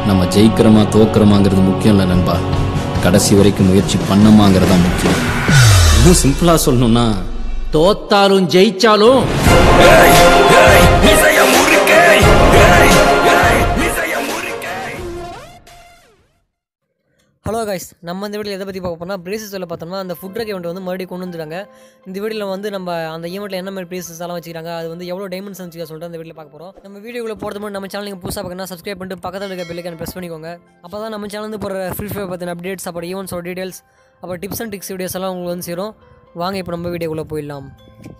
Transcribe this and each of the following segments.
நம்ம ஜெயிக்கிறோமா தோக்குறோமாங்கிறது முக்கியம் இல்லை நண்பா கடைசி வரைக்கும் முயற்சி பண்ணோமாங்கிறது தான் முக்கியம் இன்னும் சிம்பிளாக சொல்லணும்னா தோத்தாலும் ஜெயிச்சாலும் ஹலோ கைஸ் நம்ம இந்த வீடியோவில் எதை பற்றி பார்க்க போனால் பிரேசஸில் பார்த்தோம்னா அந்த ஃபுட் ட்ரக் ஈவெண்ட் வந்து மறுபடியும் கொண்டு வந்துருக்காங்க இந்த வீடியோவில் வந்து நம்ம அந்த ஈவெண்ட்டில் என்ன மாதிரி பிரேசஸ் எல்லாம் வச்சுக்கிறாங்க அது வந்து எவ்வளோ டைமண்ட்ஸ் வச்சுக்க சொல்லிட்டு அந்த வீடியோவில் பார்க்க போகிறோம் நம்ம வீடியோக்குள்ள போகிறது முன்னாடி நம்ம சேனல் நீங்கள் புதுசாக பார்க்கணும் சப்ஸ்கிரைப் பண்ணிட்டு பக்கத்தில் இருக்க பெல்லைக்கான ப்ரெஸ் பண்ணிக்கோங்க அப்போ தான் நம்ம சேனல் வந்து போகிற ஃப்ரீ ஃபயர் பற்றின அப்டேட்ஸ் அப்புறம் ஈவெண்ட்ஸோட டீடைல்ஸ் அப்புறம் டிப்ஸ் அண்ட் டிக்ஸ் வீடியோஸ் எல்லாம் உங்களுக்கு வந்து சேரும் வாங்க இப்போ நம்ம வீடியோக்குள்ளே போயிடலாம்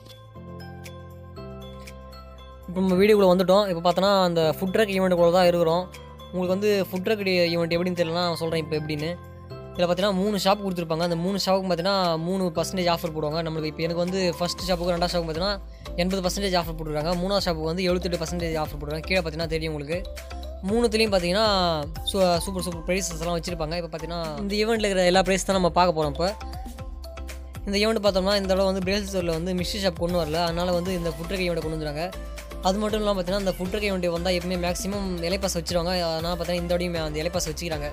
இப்போ நம்ம வீடியோக்குள்ளே வந்துட்டோம் இப்போ பார்த்தோன்னா அந்த ஃபுட் ட்ரக் ஈவெண்ட்டுக்குள்ளே தான் இருக்கிறோம் உங்களுக்கு வந்து ஃபுட் ட்ரக் ஈவெண்ட் எப்படின்னு தெரியலனா நான் சொல்கிறேன் இப்போ எப்படின்னு இதில் பார்த்தீங்கன்னா மூணு ஷாப் கொடுத்துருப்பாங்க அந்த மூணு ஷாப்புக்கு பார்த்தீங்கன்னா மூணு பர்சன்டேஜ் ஆஃபர் போடுவாங்க நம்மளுக்கு இப்போ எனக்கு வந்து ஃபஸ்ட் ஷாப்புக்கு ரெண்டாவது ஷாப்புக்கு பார்த்தீங்கன்னா எண்பது பர்சன்டேஜ் ஆஃபர் போட்டுருக்காங்க மூணாவது ஷாப்புக்கு வந்து எழுபத்தெட்டு பர்சன்டேஜ் ஆஃபர் போட்டுருக்காங்க கீழே பார்த்தீங்கன்னா தெரியும் உங்களுக்கு மூணுத்துலேயும் பார்த்தீங்கன்னா சூ சூப்பர் சூப்பர் ப்ரைஸஸ் எல்லாம் வச்சுருப்பாங்க இப்போ பார்த்தீங்கன்னா இந்த ஈவெண்ட்டில் இருக்கிற எல்லா ப்ரைஸ் தான் நம்ம பார்க்க போகிறோம் இப்போ இந்த ஈவெண்ட் பார்த்தோம்னா இந்த தடவை வந்து பிரேசில் ஸ்டோரில் வந்து மிஸ்ட்ரி ஷாப் கொண்டு வரல அதனால் வந்து இந்த ஃபுட் ட்ரக் ஈவெண்ட் கொண்டு வந்துருக்காங்க அது மட்டும் இல்லாமல் பார்த்தீங்கன்னா அந்த ஃபுட் ட்ரக் ஈவெண்ட் வந்தால் எப்பவுமே மேக்ஸிமம் இலைப்பாஸ் வச்சிருவாங்க அதனால் பார்த்தீங்கன்னா இந்த வாட்டியும் அந்த இலைப்பாஸ் வச்சுக்கிறாங்க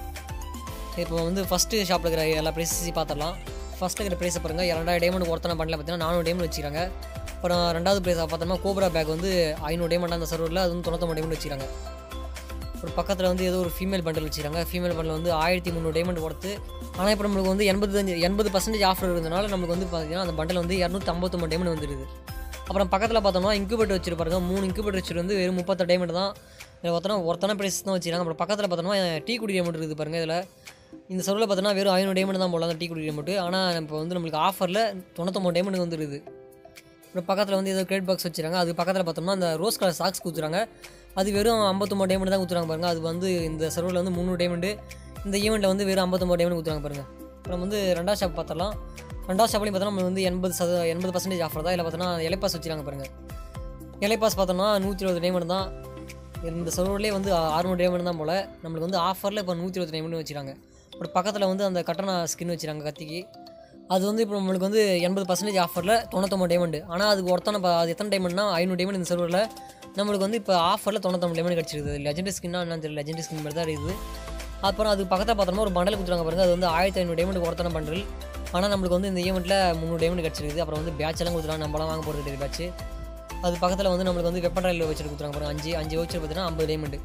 இப்போ வந்து ஃபஸ்ட்டு ஷாப்பில் இருக்கிற எல்லா ப்ரைஸஸையும் பார்த்துடலாம் ஃபஸ்ட்டு இருக்கிற ப்ரைஸை பாருங்கள் இரண்டாயிரம் டைமண்ட் ஒருத்தனை பண்ணல பார்த்தீங்கன்னா நானூறு டைமண்ட் வச்சுக்கிறாங்க அப்புறம் ரெண்டாவது ப்ரைஸ் பார்த்தோம்னா கோப்ரா பேக் வந்து ஐநூறு டைமண்ட் அந்த சர்வரில் அது வந்து தொண்ணூத்தொம்பது டைமண்ட் வச்சுக்கிறாங்க ஒரு பக்கத்தில் வந்து ஏதோ ஒரு ஃபீமேல் பண்டல் வச்சுருக்காங்க ஃபீமேல் பண்டல் வந்து ஆயிரத்தி முந்நூறு டைமண்ட் ஒர்த்து ஆனால் இப்போ நம்மளுக்கு வந்து எண்பது எண்பது பர்சன்டேஜ் ஆஃபர் இருந்தனால நம்மளுக்கு வந்து பார்த்தீங்கன்னா அந்த பண்டல் வந்து இரநூத்தி ஐம்பத்தொம்பது டைமண்ட் வந்துருது அப்புறம் பக்கத்தில் பார்த்தோம்னா இன்குபேட்டர் வச்சிருப்பாருங்க மூணு இன்குபேட்டர் வச்சுட்டு வந்து வெறும் முப்பத்தாறு டைமண்ட் தான் இதில் பார்த்தோன்னா ஒருத்தன ப்ரைஸ் தான் வச்சுருக்காங்க அப்புறம் பக்கத்தில் பார்த்தோம்னா டீ குடி டைமண்ட் இருக்குது பாருங்கள் இதில் இந்த சர்வில் பார்த்தோன்னா வெறும் ஐநூறு டைமண்ட் தான் போடலாம் அந்த டீ குடி டைமண்ட் ஆனால் இப்போ வந்து நம்மளுக்கு ஆஃபரில் தொண்ணூத்தொம்பது டைமண்ட் வந்துருது அப்புறம் பக்கத்தில் வந்து ஏதோ கிரேட் பாக்ஸ் வச்சுருக்காங்க அது பக்கத்தில் பார்த்தோம்னா அந்த ரோஸ் கலர் சாக்ஸ் கொடுத்துறாங்க அது வெறும் ஐம்பத்தொம்பது டைமண்ட் தான் கொடுத்துறாங்க பாருங்கள் அது வந்து இந்த சர்வரில் வந்து முந்நூறு டைமண்ட் இந்த ஈவெண்ட்டில் வந்து வெறும் ஐம்பத்தொம்பது டைமண்ட் கொடுத்துறாங்க பாருங்கள் அப்புறம் வந்து ரெண்டாவது ஷாப் பார்த்தலாம் ரெண்டாவது ஷாப்லையும் பார்த்தோன்னா நம்ம வந்து எண்பது சத எண்பது பர்சன்டேஜ் ஆஃபர் தான் இல்லை பார்த்தோன்னா இலைப்பாஸ் வச்சுருக்காங்க பாருங்கள் இலைப்பாஸ் பார்த்தோம்னா நூற்றி இருபது டைமண்ட் தான் இந்த சர்வர்லேயே வந்து அறுநூறு டைமண்ட் தான் போல் நம்மளுக்கு வந்து ஆஃபரில் இப்போ நூற்றி இருபது டைமண்ட் வச்சுருக்காங்க அப்புறம் பக்கத்தில் வந்து அந்த கட்டண ஸ்கின் வச்சுருக்காங்க கத்திக்கு அது வந்து இப்போ நம்மளுக்கு வந்து எண்பது பர்சன்டேஜ் ஆஃபரில் தொண்ணூத்தொம்பது டைமண்ட் ஆனால் அதுக்கு ஒருத்தன ப- அது எத்தனை டைமண்ட்னா ஐநூறு டைமண்ட் இந்த சர்வரில் நம்மளுக்கு வந்து இப்போ ஆஃபரில் தொண்ணூத்தொம்பது டைமண்ட் கிடச்சிருக்குது லெஜெண்டரி ஸ்கின்னா என்னன்னு தெரியல லெஜெண்டரி ஸ்கின் மாதிரி தான் இருக்குது அப்புறம் அது பக்கத்தில் பார்த்தோம்னா ஒரு பண்டல் கொடுத்துருக்காங்க பாருங்க அது வந்து ஆயிரத்தி ஐநூறு டைமண்ட் ஒருத்தன பண்டல் ஆனால் நம்மளுக்கு வந்து இந்த ஈவெண்ட்டில் முந்நூறு டைமண்ட் கிடச்சிருக்குது அப்புறம் வந்து பேட்ச் எல்லாம் கொடுத்துருக்காங்க நம்மளாம் வாங்க போகிறது கிடையாது பேட்ச் அது பக்கத்தில் வந்து நம்மளுக்கு வந்து வெப்பன் ரயில் வச்சுட்டு கொடுத்துருக்காங்க பாருங்க அஞ்சு அஞ்சு வச்சு பார்த்தீங்கன்னா ஐம்பது டைமண்ட்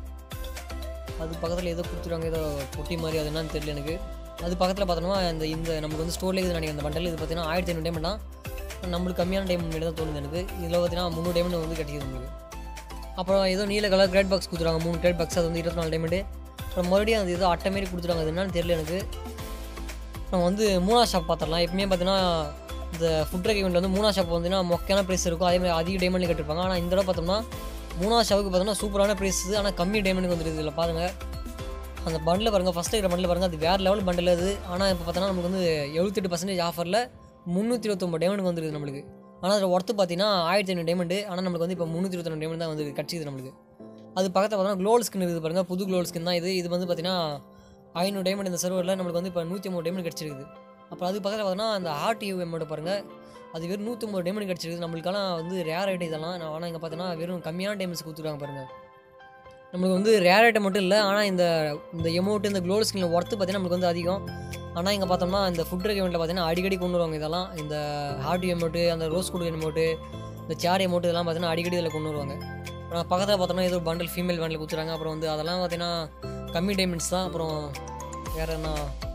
அது பக்கத்தில் ஏதோ கொடுத்துருவாங்க ஏதோ பொட்டி மாதிரி அது என்னன்னு தெரியல எனக்கு அது பக்கத்தில் பார்த்தோம்னா இந்த இந்த நம்மளுக்கு வந்து ஸ்டோர்லேயே இது நினைக்கிறேன் அந்த பண்டல் இது பார்த்தீங்கன்னா ஆயிரத்தி ஐநூறு டைமண்ட் தான் நம்மளுக்கு கம்மியான டைமண்ட் மட்டும் தான் தோணுது எனக்கு இதில் பார்த்தீங்கன்னா முந்நூறு டைமண்ட் வந்து கிடைக்குது உங்களுக்கு அப்புறம் ஏதோ நீல கலர் கிரேட் பாக்ஸ் கொடுத்துருவாங்க மூணு கிரேட் பாக்ஸ் அது வந்து இருபத்தி நாலு டைமண்ட் அப்புறம் மறுபடியும் அது ஏதோ அட்டை மாரி கொடுத்துருவாங்க அது என்னன்னு தெரியல எனக்கு நம்ம வந்து மூணாவது ஷாப் பார்த்துடலாம் எப்பவுமே பார்த்தீங்கன்னா இந்த ஃபுட் ட்ரக் ஈவெண்ட் வந்து மூணாவது ஷாப் வந்து மொக்கையான ப்ரைஸ் இருக்கும் அதே மாதிரி அதிக டைமண்ட் கட்டிருப்பாங்க ஆனால் இந்த தடவை பார்த்தோம்னா மூணாவது ஷாப்புக்கு பார்த்தோம்னா சூப்பரான ப்ரைஸ் ஆனால் கம்மி டைமண்டுக்கு வந்துருது இதில் பாருங்கள் அந்த பண்டில் பாருங்கள் ஃபஸ்ட்டு இருக்கிற பண்டில் பாருங்கள் அது வேறு லெவல் பண்டில் அது ஆனால் இப்போ பார்த்தோன்னா நமக்கு வந்து எழுபத்தெட்டு பர்சன்டேஜ் ஆஃபரில் முந்நூற்றி இருபத்தொம்பது டைமண்டுக்கு வந்துருது நம்மளுக்கு ஆனால் அதில் ஒர்த்து பார்த்தீங்கன்னா ஆயிரத்தி ஐநூறு டைமண்டு ஆனால் நம்மளுக்கு வந்து இப்போ முந்நூற்றி இருபத்தொன்று டைமண்ட் தான் வந்து கிடச்சிது நம்மளுக்கு அது பக்கத்தில் பார்த்தோன்னா க்ளோல் ஸ்கின் இருக்குது பாருங்கள் புது க்ளோல் ஸ்கின் தான் இது இது வந்து பார்த்தீங்கன்னா ஐநூறு டைமண்ட் இந்த சர்வரில் நம்மளுக்கு வந்து இப்போ நூற்றி ஐம்பது டைமண்ட் கிடச்சிருக்குது அப்புறம் அது பக்கத்தில் பார்த்தோன்னா அந்த ஆர்ட் யூஎம்மோட பாருங்கள் அது வெறும் நூற்றம்பது டைமண்ட் கிடச்சிருக்குது நம்மளுக்கெல்லாம் வந்து ரேர் ஐட்டம் இதெல்லாம் நான் ஆனால் இங்கே பார்த்தோன்னா வெறும் கம்மியான டைமண்ட்ஸ் கொடுத்துருக்காங்க பாருங்கள் நம்மளுக்கு வந்து ரேர் ஐட்டம் மட்டும் இல்லை ஆனால் இந்த இந்த எமௌண்ட் இந்த க்ளோல் ஸ்கின் ஒர்த்து பார்த்தீங்கன்னா நம்மளுக்கு வந்து அதிகம் ஆனால் இங்கே பார்த்தோம்னா இந்த ஃபுட் ரெக் இவெண்ட்டில் பார்த்தீங்கன்னா அடிக்கடி கொண்டு வருவாங்க இதெல்லாம் இந்த ஹார்ட் எமௌண்ட்டு அந்த ரோஸ் குடு எமௌண்ட்டு இந்த சேர் எமௌண்ட் இதெல்லாம் பார்த்தீங்கன்னா அடிக்கடி இதில் கொண்டு வருவாங்க அப்புறம் பக்கத்தில் பார்த்தோம்னா ஏதோ பண்டல் ஃபீமேல் பண்டல் கொடுத்துறாங்க அப்புறம் வந்து அதெல்லாம் பார்த்தீங்கன்னா கம்மி டைமண்ட்ஸ் தான் அப்புறம் வேறு என்ன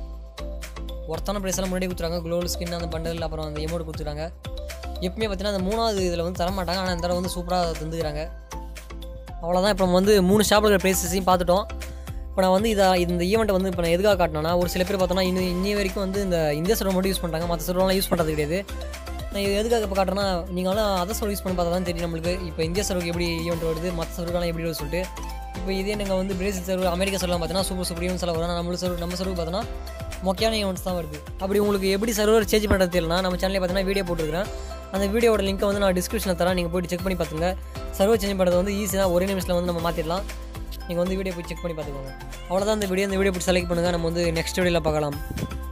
ஒர்த்தான ப்ரைஸ் எல்லாம் முன்னாடி கொடுத்துறாங்க க்ளோல் ஸ்கின் அந்த பண்டல் அப்புறம் அந்த எமௌண்ட் கொடுத்துறாங்க எப்பவுமே பார்த்தீங்கன்னா அந்த மூணாவது இதில் வந்து தர மாட்டாங்க ஆனால் இந்த தடவை வந்து சூப்பராக தந்துக்கிறாங்க அவ்வளோதான் இப்போ நம்ம வந்து மூணு ஷாப்பில் இருக்கிற ப்ரைஸஸையும் பார்த்துட்டோம் இப்போ நான் வந்து இதை இந்த ஈவெண்ட்டை வந்து இப்போ நான் எதுக்காக காட்டினேன்னா ஒரு சில பேர் பார்த்தோன்னா இன்னும் இன்னி வரைக்கும் வந்து இந்த இந்திய சர்வர் மட்டும் யூஸ் பண்ணுறாங்க மற்ற சர்வர்லாம் யூஸ் பண்ணுறது கிடையாது நான் இது எதுக்காக இப்போ காட்டுறேன்னா நீங்களாம் அதர் சர்வர் யூஸ் பண்ணி பார்த்தா தான் தெரியும் நம்மளுக்கு இப்போ இந்திய சர்வருக்கு எப்படி ஈவெண்ட் வருது மற்ற சர்வர்லாம் எப்படி வருது சொல்லிட்டு இப்போ இதே நீங்கள் வந்து பிரேசில் சர்வர் அமெரிக்கா சர்வலாம் பார்த்தீங்கன்னா சூப்பர் சூப்பர் ஈவெண்ட்ஸ் எல்லாம் வரும் ஆனால் நம்ம சர்வர் நம்ம சர்வர் பார்த்தோன்னா மொக்கையான ஈவெண்ட்ஸ் தான் வருது அப்படி உங்களுக்கு எப்படி சர்வர் சேஞ்ச் பண்ணுறது தெரியலனா நம்ம சேனலில் பார்த்தீங்கன்னா வீடியோ போட்டுருக்கேன் அந்த வீடியோட லிங்க்கை வந்து நான் டிஸ்கிரிப்ஷனில் தரேன் நீங்கள் போய்ட்டு செக் பண்ணி பார்த்துங்க சர்வர் சேஞ்ச் பண்ணுறது வந்து ஈஸி தான் ஒரே நிமிஷத்தில் வந்து நம்ம மாற்றிடலாம் நீங்கள் வந்து வீடியோ போய் செக் பண்ணி பார்த்துக்கோங்க அவ்வளோதான் இந்த வீடியோ இந்த வீடியோ போய் செலக்ட் பண்ணுங்கள் நம்ம வந்து நெக்ஸ்ட் வீடியோவில் பார்க்கலாம்